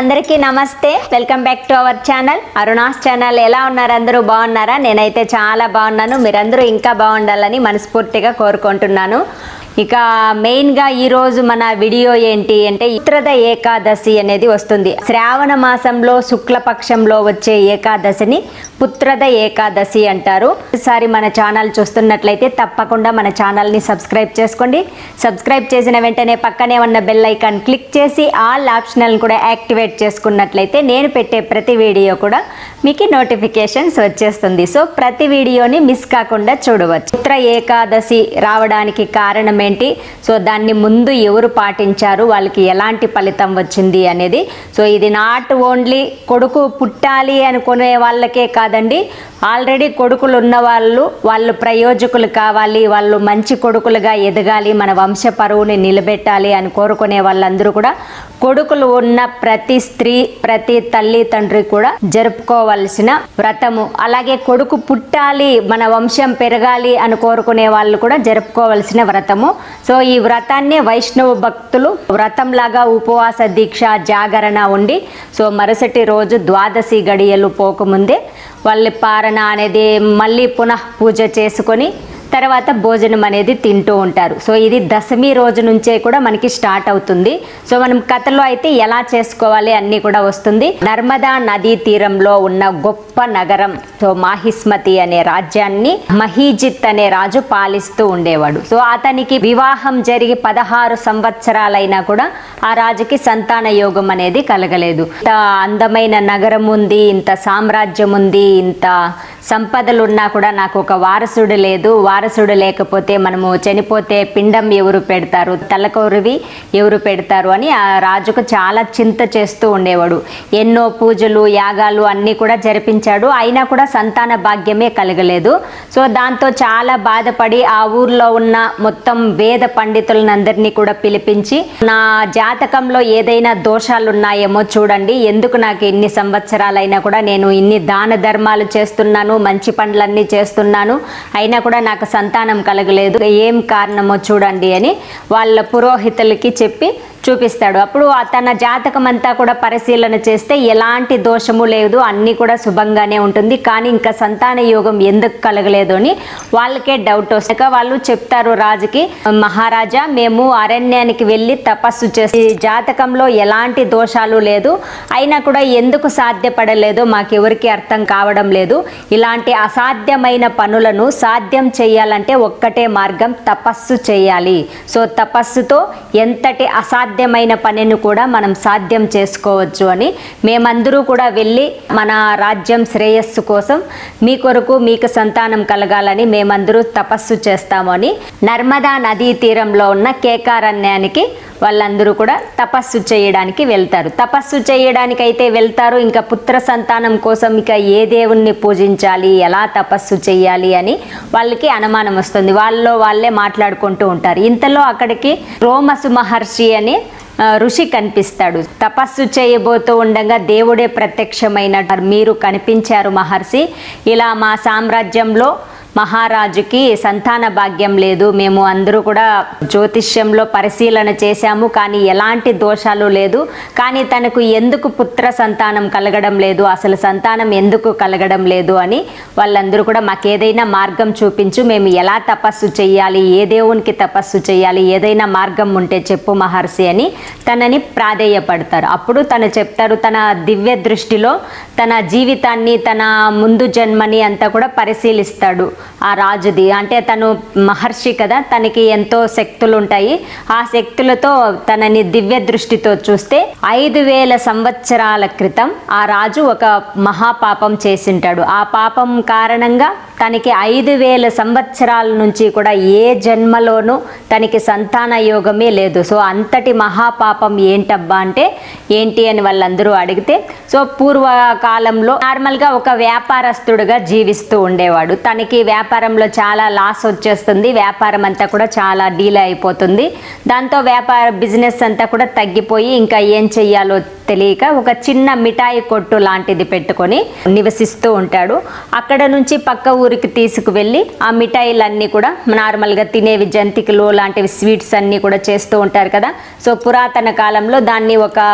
అందరికీ నమస్తే welcome back to our channel Aruna's channel ఎలా ఉన్నారు అందరూ బాగున్నారా నేనైతే చాలా బాగున్నాను మీరందరూ ఇంకా బాగుండాలని మనస్ఫూర్తిగా కోరుకుంటున్నాను ఇక మెయిన్గా ఈరోజు మన వీడియో ఏంటి అంటే ఉత్తరద ఏకాదశి అనేది వస్తుంది శ్రావణ మాసంలో శుక్లపక్షంలో వచ్చే ఏకాదశిని పుత్రద ఏకాదశి అంటారు ఈసారి మన ఛానల్ చూస్తున్నట్లయితే తప్పకుండా మన ఛానల్ని సబ్స్క్రైబ్ చేసుకోండి సబ్స్క్రైబ్ చేసిన వెంటనే పక్కనే ఉన్న బెల్ ఐకాన్ క్లిక్ చేసి ఆల్ ఆప్షనల్ కూడా యాక్టివేట్ చేసుకున్నట్లయితే నేను పెట్టే ప్రతి వీడియో కూడా మీకు నోటిఫికేషన్స్ వచ్చేస్తుంది సో ప్రతి వీడియోని మిస్ కాకుండా చూడవచ్చు పుత్ర ఏకాదశి రావడానికి కారణం ఏంటి సో దాన్ని ముందు ఎవరు పాటించారు వాళ్ళకి ఎలాంటి ఫలితం వచ్చింది అనేది సో ఇది నాట్ ఓన్లీ కొడుకు పుట్టాలి అనుకునే వాళ్ళకే కాదండి ఆల్రెడీ కొడుకులు ఉన్న వాళ్ళు వాళ్ళు ప్రయోజకులు కావాలి వాళ్ళు మంచి కొడుకులుగా ఎదగాలి మన వంశ పరువుని నిలబెట్టాలి అని కోరుకునే వాళ్ళందరూ కూడా కొడుకులు ఉన్న ప్రతి స్త్రీ ప్రతి తల్లి తండ్రి కూడా జరుపుకోవలసిన వ్రతము అలాగే కొడుకు పుట్టాలి మన వంశం పెరగాలి అని కోరుకునే వాళ్ళు కూడా జరుపుకోవలసిన వ్రతము సో ఈ వ్రతాన్ని వైష్ణవ భక్తులు వ్రతంలాగా ఉపవాస దీక్ష జాగరణ ఉండి సో మరుసటి రోజు ద్వాదశి గడియలు పోకముందే వాళ్ళ పారణ అనేది మళ్ళీ పునః పూజ చేసుకొని తర్వాత భోజనం అనేది తింటూ ఉంటారు సో ఇది దశమి రోజు నుంచే కూడా మనకి స్టార్ట్ అవుతుంది సో మనం కథలో అయితే ఎలా చేసుకోవాలి అన్నీ కూడా వస్తుంది నర్మదా నదీ తీరంలో ఉన్న గొప్ప నగరం సో మాహిస్మతి అనే రాజ్యాన్ని మహీజిత్ అనే రాజు పాలిస్తూ ఉండేవాడు సో అతనికి వివాహం జరిగి పదహారు సంవత్సరాలైనా కూడా ఆ రాజుకి సంతాన యోగం అనేది కలగలేదు ఇంత అందమైన నగరం ఉంది ఇంత సామ్రాజ్యం ఉంది ఇంత సంపదలు ఉన్నా కూడా నాకు ఒక వారసుడు లేదు వారసుడు లేకపోతే మనము చనిపోతే పిండం ఎవరు పెడతారు తలకొరివి ఎవరు పెడతారు అని ఆ రాజుకు చాలా చింత చేస్తూ ఉండేవాడు ఎన్నో పూజలు యాగాలు అన్నీ కూడా జరిపించాడు అయినా కూడా సంతాన భాగ్యమే కలగలేదు సో దాంతో చాలా బాధపడి ఆ ఊర్లో ఉన్న మొత్తం వేద పండితులందరినీ కూడా పిలిపించి నా జాతకంలో ఏదైనా దోషాలు ఉన్నాయేమో చూడండి ఎందుకు నాకు ఇన్ని సంవత్సరాలైనా కూడా నేను ఇన్ని దాన ధర్మాలు చేస్తున్నాను మంచి పనులన్నీ చేస్తున్నాను అయినా కూడా నాకు సంతానం కలగలేదు ఏం కారణమో చూడండి అని వాళ్ళ పురోహితులకి చెప్పి చూపిస్తాడు అప్పుడు ఆ తన జాతకం అంతా కూడా పరిశీలన చేస్తే ఎలాంటి దోషము లేదు అన్నీ కూడా శుభంగానే ఉంటుంది కానీ ఇంకా సంతాన యోగం ఎందుకు కలగలేదు అని వాళ్ళకే డౌట్ వస్తాక వాళ్ళు చెప్తారు రాజుకి మహారాజా మేము అరణ్యానికి వెళ్ళి తపస్సు చేసి ఈ జాతకంలో ఎలాంటి దోషాలు లేదు అయినా కూడా ఎందుకు సాధ్యపడలేదో మాకెవరికి అర్థం కావడం లేదు ఇలాంటి అసాధ్యమైన పనులను సాధ్యం చేయాలంటే ఒక్కటే మార్గం తపస్సు చేయాలి సో తపస్సుతో ఎంతటి అసాధ్యమైన పనిని కూడా మనం సాధ్యం చేసుకోవచ్చు అని మేమందరూ కూడా వెళ్ళి మన రాజ్యం శ్రేయస్సు కోసం మీ కొరకు మీకు సంతానం కలగాలని మేమందరూ తపస్సు చేస్తామని నర్మదా నదీ తీరంలో ఉన్న కేకారణ్యానికి వాళ్ళందరూ కూడా తపస్సు చేయడానికి వెళ్తారు తపస్సు చేయడానికి అయితే వెళ్తారు ఇంకా పుత్ర సంతానం కోసం ఇక ఏ దేవుణ్ణి పూజించాలి ఎలా తపస్సు చేయాలి అని వాళ్ళకి అనుమానం వస్తుంది వాళ్ళలో వాళ్ళే మాట్లాడుకుంటూ ఉంటారు ఇంతలో అక్కడికి రోమసు మహర్షి అని ఆ, ఋషి కనిపిస్తాడు తపస్సు చేయబోతూ ఉండగా దేవుడే ప్రత్యక్షమైన మీరు కనిపించారు మహర్షి ఇలా మా సామ్రాజ్యంలో మహారాజుకి సంతాన భాగ్యం లేదు మేము అందరూ కూడా జ్యోతిష్యంలో పరిశీలన చేశాము కానీ ఎలాంటి దోషాలు లేదు కానీ తనకు ఎందుకు పుత్ర సంతానం కలగడం లేదు అసలు సంతానం ఎందుకు కలగడం లేదు అని వాళ్ళందరూ కూడా మాకు ఏదైనా మార్గం చూపించు మేము ఎలా తపస్సు చేయాలి ఏ దేవునికి తపస్సు చేయాలి ఏదైనా మార్గం ఉంటే చెప్పు మహర్షి అని తనని ప్రాధేయపడతారు అప్పుడు తను చెప్తారు తన దివ్య దృష్టిలో తన జీవితాన్ని తన ముందు జన్మని అంతా కూడా పరిశీలిస్తాడు ఆ రాజుది అంటే తను మహర్షి కదా తనకి ఎంతో శక్తులు ఉంటాయి ఆ శక్తులతో తనని దివ్య దృష్టితో చూస్తే ఐదు వేల సంవత్సరాల క్రితం ఆ రాజు ఒక మహాపాపం చేసింటాడు ఆ పాపం కారణంగా తనకి ఐదు వేల సంవత్సరాల నుంచి కూడా ఏ జన్మలోనూ తనకి సంతాన యోగమే లేదు సో అంతటి మహాపాపం ఏంటబ్బా అంటే ఏంటి అని వాళ్ళందరూ అడిగితే సో పూర్వకాలంలో నార్మల్గా ఒక వ్యాపారస్తుడుగా జీవిస్తూ ఉండేవాడు తనకి వ్యాపారంలో చాలా లాస్ వచ్చేస్తుంది వ్యాపారం అంతా కూడా చాలా డీల్ అయిపోతుంది దాంతో వ్యాపార బిజినెస్ అంతా కూడా తగ్గిపోయి ఇంకా ఏం చెయ్యాలో తెలియక ఒక చిన్న మిఠాయి కొట్టు లాంటిది పెట్టుకొని నివసిస్తూ ఉంటాడు అక్కడ నుంచి పక్క ఊరికి తీసుకువెళ్ళి ఆ మిఠాయిలన్నీ కూడా నార్మల్గా తినేవి జంతికలు లాంటివి స్వీట్స్ అన్నీ కూడా చేస్తూ ఉంటారు కదా సో పురాతన కాలంలో దాన్ని ఒక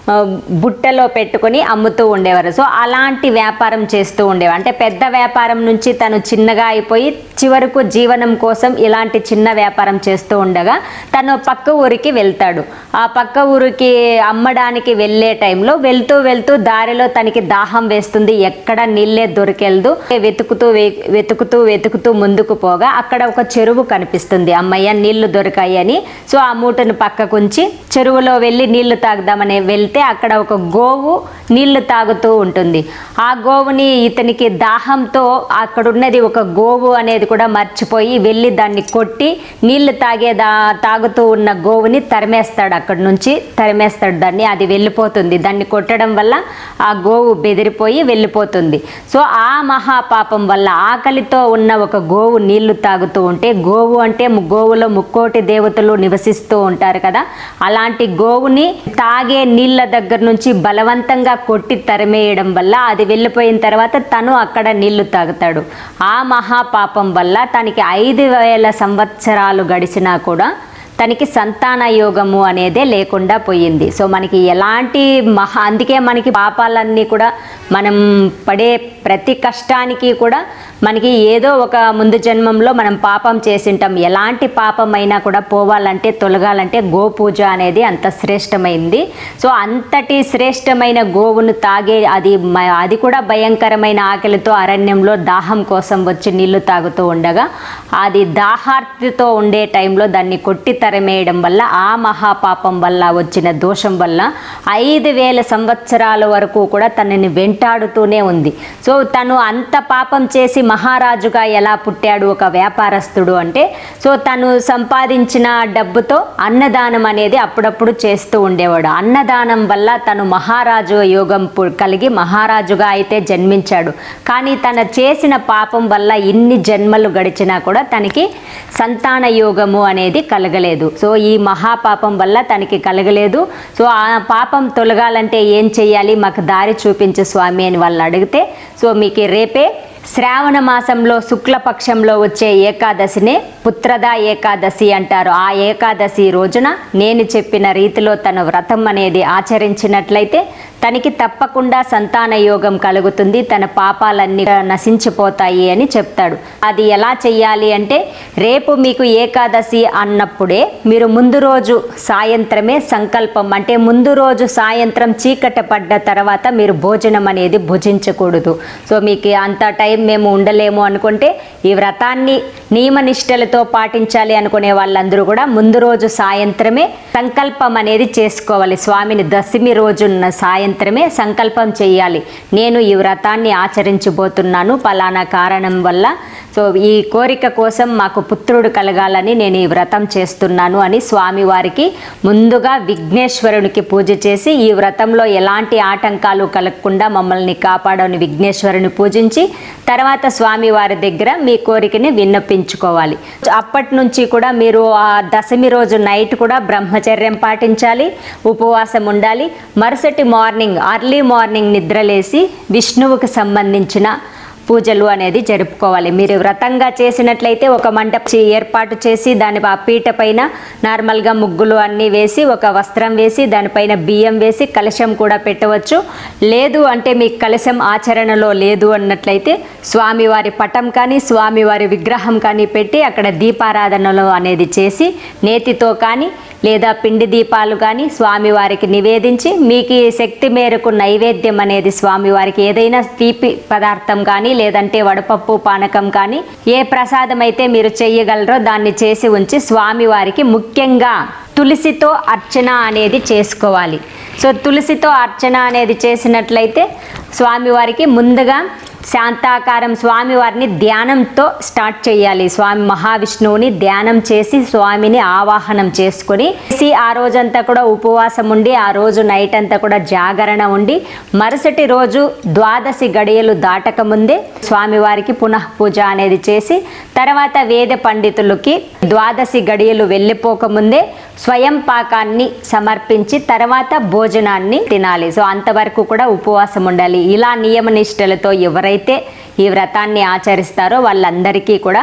ఆ, బుట్టలో పెట్టుకొని అమ్ముతూ ఉండేవారు సో అలాంటి వ్యాపారం చేస్తూ ఉండేవారు అంటే పెద్ద వ్యాపారం నుంచి తను చిన్నగా అయిపోయి చివరకు జీవనం కోసం ఇలాంటి చిన్న వ్యాపారం చేస్తూ ఉండగా తను పక్క ఊరికి వెళ్తాడు ఆ పక్క ఊరికి అమ్మడానికి వెళ్ళే టైంలో వెళ్తూ వెళ్తూ దారిలో తనకి దాహం వేస్తుంది ఎక్కడ నీళ్ళే దొరికెళ్దు వెతుకుతూ వే- వెతుకుతూ వెతుకుతూ ముందుకు పోగా అక్కడ ఒక చెరువు కనిపిస్తుంది అమ్మయ్య నీళ్లు దొరికాయి అని సో ఆ మూటను పక్కకుంచి చెరువులో వెళ్ళి నీళ్లు తాగుదామని వెళ్తే అక్కడ ఒక గోవు నీళ్లు తాగుతూ ఉంటుంది ఆ గోవుని ఇతనికి దాహంతో అక్కడ ఉన్నది ఒక గోవు అనేది కూడా మర్చిపోయి వెళ్ళి దాన్ని కొట్టి నీళ్లు తాగే దా తాగుతూ ఉన్న గోవుని తరిమేస్తాడు అక్కడ నుంచి తరిమేస్తాడు దాన్ని అది వెళ్ళిపోతుంది దాన్ని కొట్టడం వల్ల ఆ గోవు బెదిరిపోయి వెళ్ళిపోతుంది సో ఆ మహాపాపం వల్ల ఆకలితో ఉన్న ఒక గోవు నీళ్లు తాగుతూ ఉంటే గోవు అంటే ము- గోవులో ముక్కోటి దేవతలు నివసిస్తూ ఉంటారు కదా అలాంటి గోవుని తాగే నీళ్ళ దగ్గర నుంచి బలవంతంగా కొట్టి తరిమేయడం వల్ల అది వెళ్ళిపోయిన తర్వాత తను అక్కడ నీళ్లు తాగుతాడు ఆ మహాపాపం వల్ల తనకి ఐదు వేల సంవత్సరాలు గడిచినా కూడా తనకి సంతాన యోగము అనేదే లేకుండా పోయింది సో మనకి ఎలాంటి మహా అందుకే మనకి పాపాలన్నీ కూడా మనం పడే ప్రతి కష్టానికి కూడా మనకి ఏదో ఒక ముందు జన్మంలో మనం పాపం చేసింటాం ఎలాంటి పాపం అయినా కూడా పోవాలంటే తొలగాలంటే గోపూజ అనేది అంత శ్రేష్టమైంది సో అంతటి శ్రేష్టమైన గోవును తాగే అది మ- అది కూడా భయంకరమైన ఆకలితో అరణ్యంలో దాహం కోసం వచ్చి నీళ్లు తాగుతూ ఉండగా అది దాహార్తితో ఉండే టైంలో దాన్ని కొట్టి తరమేయడం వల్ల ఆ మహాపాపం వల్ల వచ్చిన దోషం వల్ల ఐదు వేల సంవత్సరాల వరకు కూడా తనని వెంటాడుతూనే ఉంది సో తను అంత పాపం చేసి మహారాజుగా ఎలా పుట్టాడు ఒక వ్యాపారస్తుడు అంటే సో తను సంపాదించిన డబ్బుతో అన్నదానం అనేది అప్పుడప్పుడు చేస్తూ ఉండేవాడు అన్నదానం వల్ల తను మహారాజు యోగం పు- కలిగి మహారాజుగా అయితే జన్మించాడు కానీ తన చేసిన పాపం వల్ల ఇన్ని జన్మలు గడిచినా కూడా తనకి సంతాన యోగము అనేది కలగలేదు సో ఈ మహాపాపం వల్ల తనకి కలగలేదు సో ఆ పాపం తొలగాలంటే ఏం చెయ్యాలి మాకు దారి చూపించు స్వామి అని వాళ్ళు అడిగితే సో మీకు రేపే శ్రావణ మాసంలో శుక్లపక్షంలో వచ్చే ఏకాదశినే పుత్రద ఏకాదశి అంటారు ఆ ఏకాదశి రోజున నేను చెప్పిన రీతిలో తన వ్రతం అనేది ఆచరించినట్లయితే తనకి తప్పకుండా సంతాన యోగం కలుగుతుంది తన పాపాలన్నీ నశించిపోతాయి అని చెప్తాడు అది ఎలా చెయ్యాలి అంటే రేపు మీకు ఏకాదశి అన్నప్పుడే మీరు ముందు రోజు సాయంత్రమే సంకల్పం అంటే ముందు రోజు సాయంత్రం చీకట పడ్డ తర్వాత మీరు భోజనం అనేది భుజించకూడదు సో మీకు అంత టైం మేము ఉండలేము అనుకుంటే ఈ వ్రతాన్ని నియమనిష్టలతో పాటించాలి అనుకునే వాళ్ళందరూ కూడా ముందు రోజు సాయంత్రమే సంకల్పం అనేది చేసుకోవాలి స్వామిని దశమి రోజున్న సాయంత్రమే సంకల్పం చేయాలి నేను ఈ వ్రతాన్ని ఆచరించబోతున్నాను పలానా కారణం వల్ల సో ఈ కోరిక కోసం మాకు పుత్రుడు కలగాలని నేను ఈ వ్రతం చేస్తున్నాను అని స్వామివారికి ముందుగా విఘ్నేశ్వరునికి పూజ చేసి ఈ వ్రతంలో ఎలాంటి ఆటంకాలు కలగకుండా మమ్మల్ని కాపాడని విఘ్నేశ్వరుని పూజించి తర్వాత స్వామివారి దగ్గర మీ కోరికని విన్నపించుకోవాలి అప్పటి నుంచి కూడా మీరు ఆ దశమి రోజు నైట్ కూడా బ్రహ్మచర్యం పాటించాలి ఉపవాసం ఉండాలి మరుసటి మార్నింగ్ అర్లీ మార్నింగ్ నిద్రలేసి విష్ణువుకి సంబంధించిన పూజలు అనేది జరుపుకోవాలి మీరు వ్రతంగా చేసినట్లయితే ఒక మంటపం ఏర్పాటు చేసి దాని ఆ పీట పైన నార్మల్గా ముగ్గులు అన్నీ వేసి ఒక వస్త్రం వేసి దానిపైన బియ్యం వేసి కలశం కూడా పెట్టవచ్చు లేదు అంటే మీకు కలశం ఆచరణలో లేదు అన్నట్లయితే స్వామివారి పటం కానీ స్వామివారి విగ్రహం కానీ పెట్టి అక్కడ దీపారాధనలు అనేది చేసి నేతితో కానీ లేదా పిండి దీపాలు కానీ స్వామివారికి నివేదించి మీకు ఈ శక్తి మేరకు నైవేద్యం అనేది స్వామివారికి ఏదైనా తీపి పదార్థం కానీ లేదంటే వడపప్పు పానకం కానీ ఏ ప్రసాదం అయితే మీరు చెయ్యగలరో దాన్ని చేసి ఉంచి స్వామివారికి ముఖ్యంగా తులసితో అర్చన అనేది చేసుకోవాలి సో తులసితో అర్చన అనేది చేసినట్లయితే స్వామివారికి ముందుగా శాంతాకారం స్వామివారిని ధ్యానంతో స్టార్ట్ చేయాలి స్వామి మహావిష్ణువుని ధ్యానం చేసి స్వామిని ఆవాహనం చేసుకొని చేసి ఆ రోజంతా కూడా ఉపవాసం ఉండి ఆ రోజు నైట్ అంతా కూడా జాగరణ ఉండి మరుసటి రోజు ద్వాదశి గడియలు దాటక ముందే స్వామివారికి పునః పూజ అనేది చేసి తర్వాత వేద పండితులకి ద్వాదశి గడియలు వెళ్ళిపోకముందే స్వయం పాకాన్ని సమర్పించి తర్వాత భోజనాన్ని తినాలి సో అంతవరకు కూడా ఉపవాసం ఉండాలి ఇలా నియమ నిష్టలతో ఎవరైతే ఈ వ్రతాన్ని ఆచరిస్తారో వాళ్ళందరికీ కూడా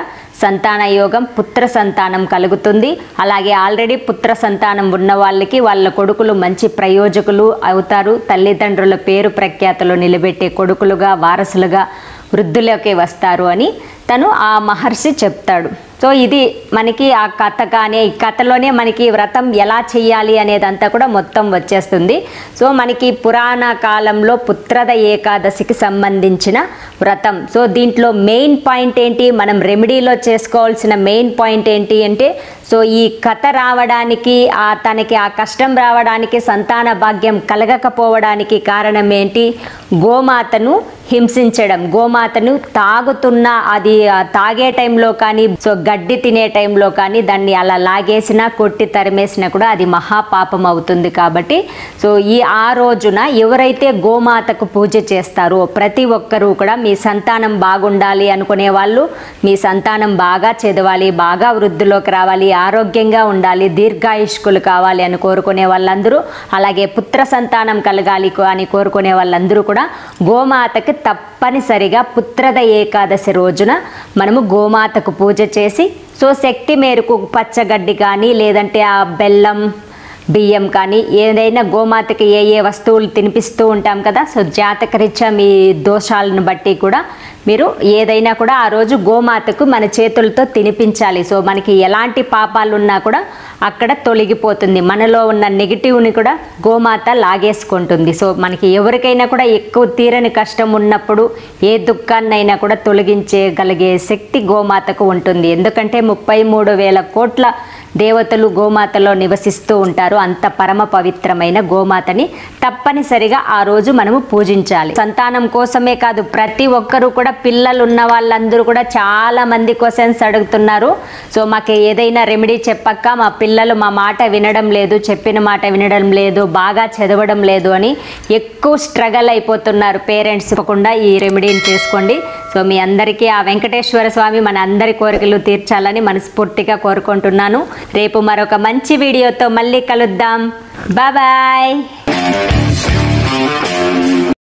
సంతాన యోగం పుత్ర సంతానం కలుగుతుంది అలాగే ఆల్రెడీ పుత్ర సంతానం ఉన్న వాళ్ళకి వాళ్ళ కొడుకులు మంచి ప్రయోజకులు అవుతారు తల్లిదండ్రుల పేరు ప్రఖ్యాతులు నిలబెట్టే కొడుకులుగా వారసులుగా వృద్ధులకి వస్తారు అని తను ఆ మహర్షి చెప్తాడు సో ఇది మనకి ఆ కథ కానీ ఈ కథలోనే మనకి వ్రతం ఎలా చేయాలి అనేదంతా కూడా మొత్తం వచ్చేస్తుంది సో మనకి పురాణ కాలంలో పుత్రద ఏకాదశికి సంబంధించిన వ్రతం సో దీంట్లో మెయిన్ పాయింట్ ఏంటి మనం రెమెడీలో చేసుకోవాల్సిన మెయిన్ పాయింట్ ఏంటి అంటే సో ఈ కథ రావడానికి ఆ తనకి ఆ కష్టం రావడానికి సంతాన భాగ్యం కలగకపోవడానికి కారణం ఏంటి గోమాతను హింసించడం గోమాతను తాగుతున్న అది ఆ తాగే టైంలో కానీ సో గడ్డి తినే టైంలో కానీ దాన్ని అలా లాగేసినా కొట్టి తరిమేసినా కూడా అది మహాపాపం అవుతుంది కాబట్టి సో ఈ ఆ రోజున ఎవరైతే గోమాతకు పూజ చేస్తారో ప్రతి ఒక్కరూ కూడా మీ సంతానం బాగుండాలి అనుకునే వాళ్ళు మీ సంతానం బాగా చదవాలి బాగా వృద్ధిలోకి రావాలి ఆరోగ్యంగా ఉండాలి దీర్ఘాయుష్కులు కావాలి అని కోరుకునే వాళ్ళందరూ అలాగే పుత్ర సంతానం కలగాలి అని కోరుకునే వాళ్ళందరూ కూడా గోమాతకి తప్పనిసరిగా పుత్రద ఏకాదశి రోజున మనము గోమాతకు పూజ చేసి సో శక్తి మేరకు పచ్చగడ్డి కానీ లేదంటే ఆ బెల్లం బియ్యం కానీ ఏదైనా గోమాతకి ఏ ఏ వస్తువులు తినిపిస్తూ ఉంటాం కదా సో జాతకరీత్యా మీ దోషాలను బట్టి కూడా మీరు ఏదైనా కూడా ఆ రోజు గోమాతకు మన చేతులతో తినిపించాలి సో మనకి ఎలాంటి పాపాలు ఉన్నా కూడా అక్కడ తొలగిపోతుంది మనలో ఉన్న నెగిటివ్ని కూడా గోమాత లాగేసుకుంటుంది సో మనకి ఎవరికైనా కూడా ఎక్కువ తీరని కష్టం ఉన్నప్పుడు ఏ దుఃఖాన్నైనా కూడా తొలగించగలిగే శక్తి గోమాతకు ఉంటుంది ఎందుకంటే ముప్పై మూడు వేల కోట్ల దేవతలు గోమాతలో నివసిస్తూ ఉంటారు అంత పరమ పవిత్రమైన గోమాతని తప్పనిసరిగా ఆ రోజు మనము పూజించాలి సంతానం కోసమే కాదు ప్రతి ఒక్కరూ కూడా పిల్లలు ఉన్న వాళ్ళందరూ కూడా చాలా మంది క్వశ్చన్స్ అడుగుతున్నారు సో మాకు ఏదైనా రెమెడీ చెప్పక్క మా పిల్లలు మా మాట వినడం లేదు చెప్పిన మాట వినడం లేదు బాగా చదవడం లేదు అని ఎక్కువ స్ట్రగల్ అయిపోతున్నారు పేరెంట్స్ ఇవ్వకుండా ఈ రెమెడీని చేసుకోండి సో మీ అందరికీ ఆ వెంకటేశ్వర స్వామి మన అందరి కోరికలు తీర్చాలని మనస్ఫూర్తిగా కోరుకుంటున్నాను రేపు మరొక మంచి వీడియోతో మళ్ళీ కలుద్దాం బాయ్